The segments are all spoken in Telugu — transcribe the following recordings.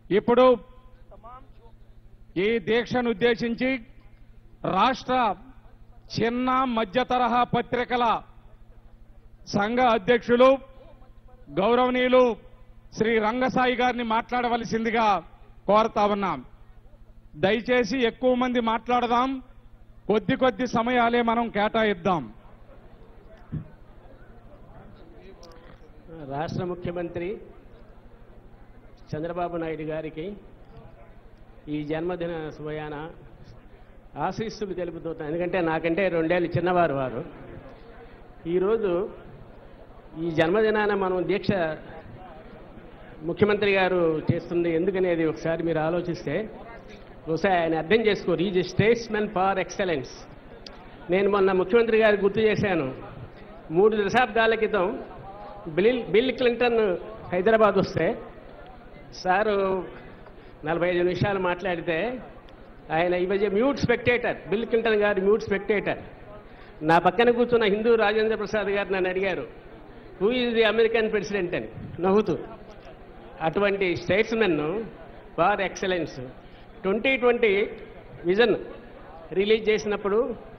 ఇప్పుడు ఈ దీక్షను ఉద్దేశించి రాష్ట్ర చిన్న మధ్య తరహా పత్రికల సంఘ అధ్యక్షులు గౌరవనీయులు శ్రీ రంగసాయి గారిని మాట్లాడవలసిందిగా కోరుతా ఉన్నాం దయచేసి ఎక్కువ మంది మాట్లాడదాం కొద్ది కొద్ది సమయాలే మనం కేటాయిద్దాం రాష్ట్ర ముఖ్యమంత్రి చంద్రబాబు నాయుడు గారికి ఈ జన్మదిన సమయాన ఆశీస్సులు తెలుపుతున్నాను ఎందుకంటే నాకంటే రెండేళ్ళు చిన్నవారు వారు ఈరోజు ఈ జన్మదినాన మనం దీక్ష ముఖ్యమంత్రి గారు చేస్తుంది ఎందుకనేది ఒకసారి మీరు ఆలోచిస్తే ఒకసారి ఆయన అర్థం చేసుకోరు ఈజ్ స్టేట్స్మెన్ ఫార్ ఎక్సలెన్స్ నేను మొన్న ముఖ్యమంత్రి గారు గుర్తు చేశాను మూడు దశాబ్దాల క్రితం బిల్ బిల్ క్లింటన్ హైదరాబాద్ వస్తే సారు నలభై ఐదు నిమిషాలు మాట్లాడితే ఆయన ఈ మధ్య mute spectator Bill Clinton garu mute spectator నా పక్కన కూర్చున్న హిందూ రాజేంద్ర ప్రసాద్ గారు నన్ను అడిగారు who is the American president అని నవ్వుతూ అటువంటి statesman par excellence twenty twenty vision release చేసినప్పుడు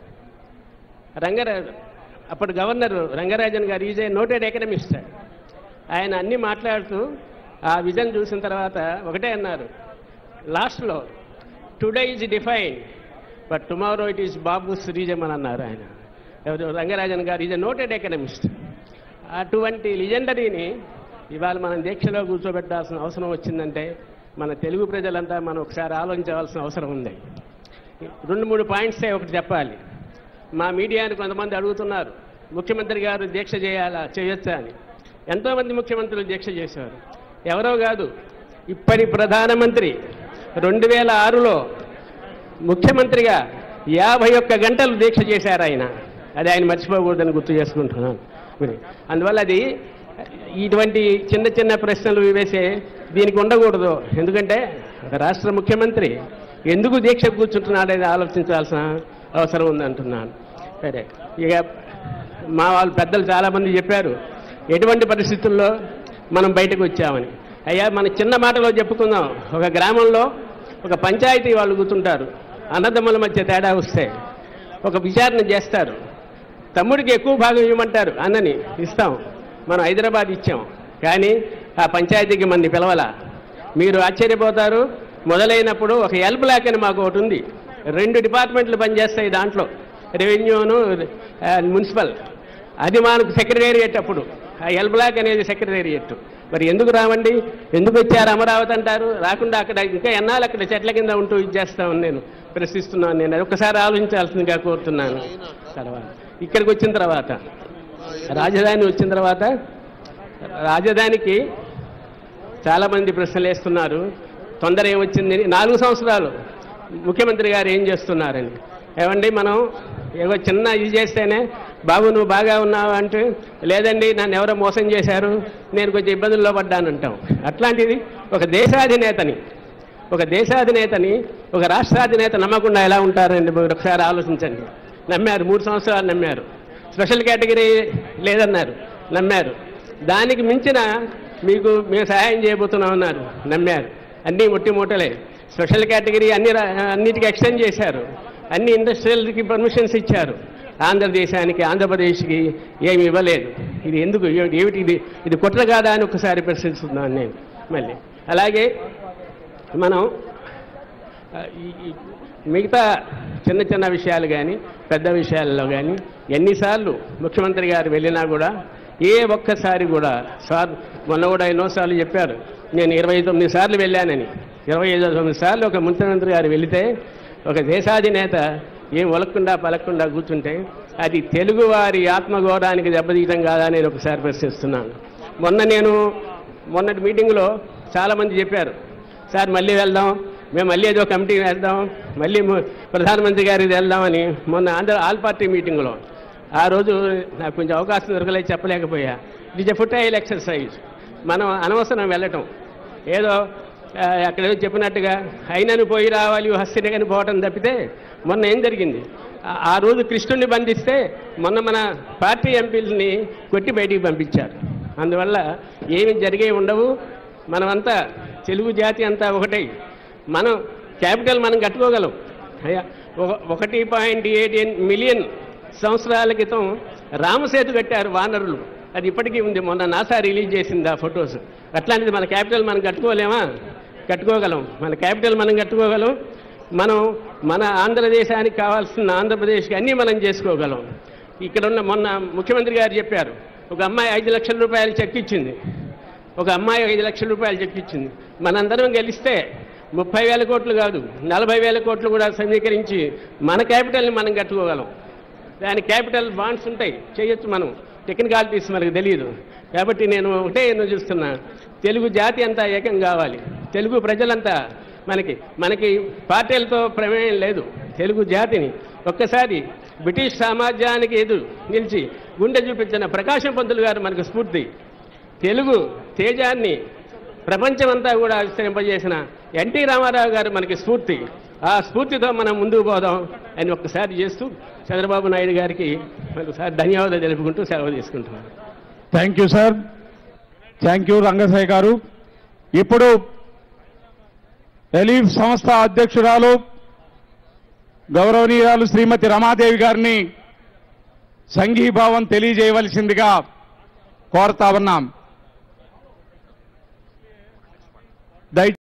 రంగరాజు అప్పుడు గవర్నర్ రంగరాజన్ గారు ఈజ్ ఏ నోటెడ్ ఎకనమిస్ట్ ఆయన అన్ని మాట్లాడుతూ ఆ విజన్ చూసిన తర్వాత ఒకటే అన్నారు లాస్ట్లో today is define but tomorrow it is Babu's regime అని అన్నారు ఆయన ఎవరు రంగరాజన్ గారు ఈజ్ ఎ నోటెడ్ ఎకనమిస్ట్ అటువంటి లిజెండరీని ఇవాళ మనం దీక్షలో కూర్చోబెట్టాల్సిన అవసరం వచ్చిందంటే మన తెలుగు ప్రజలంతా మనం ఒకసారి ఆలోచించవలసిన అవసరం ఉంది రెండు మూడు పాయింట్సే ఒకటి చెప్పాలి మా మీడియాని కొంతమంది అడుగుతున్నారు ముఖ్యమంత్రి గారు దీక్ష చేయాలా చేయొచ్చా అని ఎంతోమంది ముఖ్యమంత్రులు దీక్ష చేశారు ఎవరో కాదు ఇప్పటి ప్రధానమంత్రి రెండు వేల ఆరులో ముఖ్యమంత్రిగా యాభై ఒక్క గంటలు దీక్ష చేశారు ఆయన అది ఆయన మర్చిపోకూడదని గుర్తు చేసుకుంటున్నాను మరి అందువల్ల అది ఇటువంటి చిన్న చిన్న ప్రశ్నలు వేసే దీనికి ఉండకూడదు ఎందుకంటే ఒక రాష్ట్ర ముఖ్యమంత్రి ఎందుకు దీక్ష కూర్చుంటున్నాడని ఆలోచించాల్సిన అవసరం ఉంది అంటున్నాను సరే ఇక మా వాళ్ళు పెద్దలు చాలామంది చెప్పారు ఎటువంటి పరిస్థితుల్లో మనం బయటకు వచ్చామని అయ్యా మన చిన్న మాటలో చెప్పుకుందాం ఒక గ్రామంలో ఒక పంచాయతీ వాళ్ళు కూర్చుంటారు అన్నదమ్ముల మధ్య తేడా వస్తే ఒక విచారణ చేస్తారు తమ్ముడికి ఎక్కువ భాగం ఇవ్వమంటారు అన్నని ఇస్తాం మనం హైదరాబాద్ ఇచ్చాం కానీ ఆ పంచాయతీకి మంది పిలవలా మీరు ఆశ్చర్యపోతారు మొదలైనప్పుడు ఒక ఎల్ బ్లాక్ అని మాకు ఒకటి ఉంది రెండు డిపార్ట్మెంట్లు పనిచేస్తాయి దాంట్లో రెవెన్యూను ఆ, మున్సిపల్ అది మనకు సెక్రటేరియట్ అప్పుడు ఆ ఎల్ బ్లాక్ అనేది సెక్రటేరియట్ మరి ఎందుకు రావండి ఎందుకు వచ్చారు అమరావతి అంటారు రాకుండా అక్కడ ఇంకా ఎన్నాళ్ళు అక్కడ చెట్ల కింద ఉంటూ ఇచ్చేస్తామని నేను ప్రశ్నిస్తున్నాను నేను అది ఒకసారి ఆలోచించాల్సిందిగా కోరుతున్నాను తర్వాత ఇక్కడికి వచ్చిన తర్వాత రాజధాని వచ్చిన తర్వాత రాజధానికి చాలామంది ప్రశ్నలు వేస్తున్నారు తొందర ఏమొచ్చింది నాలుగు సంవత్సరాలు ముఖ్యమంత్రి గారు ఏం చేస్తున్నారని ఏమండి మనం ఏదో చిన్న ఇది చేస్తేనే బాబు నువ్వు బాగా ఉన్నావు అంటే లేదండి నన్ను ఎవరో మోసం చేశారు నేను కొంచెం ఇబ్బందుల్లో పడ్డానంటాం అట్లాంటిది ఒక దేశాధినేతని ఒక దేశాధినేతని ఒక రాష్ట్రాధినేత నమ్మకుండా ఎలా ఉంటారండి మీరు ఒకసారి ఆలోచించండి నమ్మారు మూడు సంవత్సరాలు నమ్మారు స్పెషల్ కేటగిరీ లేదన్నారు నమ్మారు దానికి మించిన మీకు మేము సహాయం చేయబోతున్నాం అన్నారు నమ్మారు అన్నీ ఒట్టి మూటలే స్పెషల్ కేటగిరీ అన్ని రా- అన్నిటికీ ఎక్స్టెండ్ చేశారు అన్ని ఇండస్ట్రియల్కి పర్మిషన్స్ ఇచ్చారు ఆంధ్రదేశానికి ఆంధ్రప్రదేశ్కి ఏమి ఇవ్వలేదు ఇది ఎందుకు ఏ- ఏమిటి ఇది ఇది కుట్ర కాదా అని ఒకసారి ప్రశ్నిస్తున్నాను నేను మళ్ళీ అలాగే మనం ఆ, ఈ- ఈ మిగతా చిన్న చిన్న విషయాలు కానీ పెద్ద విషయాల్లో కానీ ఎన్నిసార్లు ముఖ్యమంత్రి గారు వెళ్ళినా కూడా ఏ ఒక్కసారి కూడా సార్ మొన్న కూడా ఎన్నోసార్లు చెప్పారు నేను ఇరవై తొమ్మిది సార్లు వెళ్ళానని ఇరవై ఐదు తొమ్మిది సార్లు ఒక ముఖ్యమంత్రి గారు వెళితే ఒక దేశాధినేత ఏం ఒలకుండా పలకుండా కూర్చుంటే అది తెలుగువారి ఆత్మగౌరవానికి దెబ్బతీయటం కాదా నేను ఒకసారి ప్రశ్నిస్తున్నాను మొన్న నేను మొన్నటి మీటింగ్లో చాలామంది చెప్పారు సార్ మళ్ళీ వెళ్దాం మేము మళ్ళీ ఏదో కమిటీ వేద్దాం మళ్ళీ ము- ప్రధానమంత్రి గారికి వెళ్దామని మొన్న ఆంధ్ర ఆల్ పార్టీ మీటింగ్లో ఆ రోజు నాకు కొంచెం అవకాశం దొరకలేదు చెప్పలేకపోయా it is a futile exercise మనం అనవసరం వెళ్ళటం ఏదో ఆ, అక్కడ ఏదో చెప్పినట్టుగా అయినను పోయి రావాలి హస్తినగని పోవటం తప్పితే మొన్న ఏం జరిగింది ఆ- ఆ రోజు కృష్ణుడిని బంధిస్తే మొన్న మన పార్టీ ఎంపీలని కొట్టి బయటికి పంపించారు అందువల్ల ఏమి జరిగే ఉండవు మనమంతా తెలుగు జాతి అంతా ఒకటే మనం క్యాపిటల్ మనం కట్టుకోగలం అయ్యా ఒక- ఒకటి పాయింట్ ఎయిట్ మిలియన్ సంవత్సరాల క్రితం రామసేతు కట్టారు వానరులు అది ఇప్పటికీ ఉంది మొన్న నాసా రిలీజ్ చేసింది ఆ ఫొటోస్ అట్లాంటిది మన క్యాపిటల్ మనం కట్టుకోలేమా కట్టుకోగలం మన క్యాపిటల్ మనం కట్టుకోగలం మనం మన ఆంధ్రదేశానికి కావాల్సిన ఆంధ్రప్రదేశ్కి అన్నీ మనం చేసుకోగలం ఇక్కడ ఉన్న మొన్న ముఖ్యమంత్రి గారు చెప్పారు ఒక అమ్మాయి ఐదు లక్షల రూపాయలు చెక్ ఇచ్చింది ఒక అమ్మాయి ఐదు లక్షల రూపాయలు చెక్ ఇచ్చింది మనందరం గెలిస్తే ముప్పై వేల కోట్లు కాదు నలభై వేల కోట్లు కూడా సమీకరించి మన క్యాపిటల్ని మనం కట్టుకోగలం దాని క్యాపిటల్ బాండ్స్ ఉంటాయి చేయొచ్చు మనం టెక్నికాలిటీస్ మనకు తెలియదు కాబట్టి నేను ఒకటే నేను చూస్తున్నా తెలుగు జాతి అంతా ఏకం కావాలి తెలుగు ప్రజలంతా మనకి మనకి పార్టీలతో ప్రమేయం లేదు తెలుగు జాతిని ఒక్కసారి బ్రిటిష్ సామ్రాజ్యానికి ఎదురు నిలిచి గుండె చూపించిన ప్రకాశం పంతులు గారు మనకు స్ఫూర్తి తెలుగు తేజాన్ని ప్రపంచమంతా కూడా విస్తరింపజేసిన ఎన్టీ రామారావు గారు మనకి స్ఫూర్తి ఆ స్ఫూర్తితో మనం ముందుకు పోదాం అని ఒక్కసారి చేస్తూ చంద్రబాబు నాయుడు గారికి మరొకసారి ధన్యవాదాలు తెలుపుకుంటూ సెలవు తీసుకుంటున్నాను thank you sir thank you Rangasai garu ఇప్పుడు రిలీఫ్ సంస్థ అధ్యక్షురాలు గౌరవనీయురాలు శ్రీమతి రమాదేవి గారిని సంఘీభావం తెలియజేయవలసిందిగా కోరుతా ఉన్నాం దయ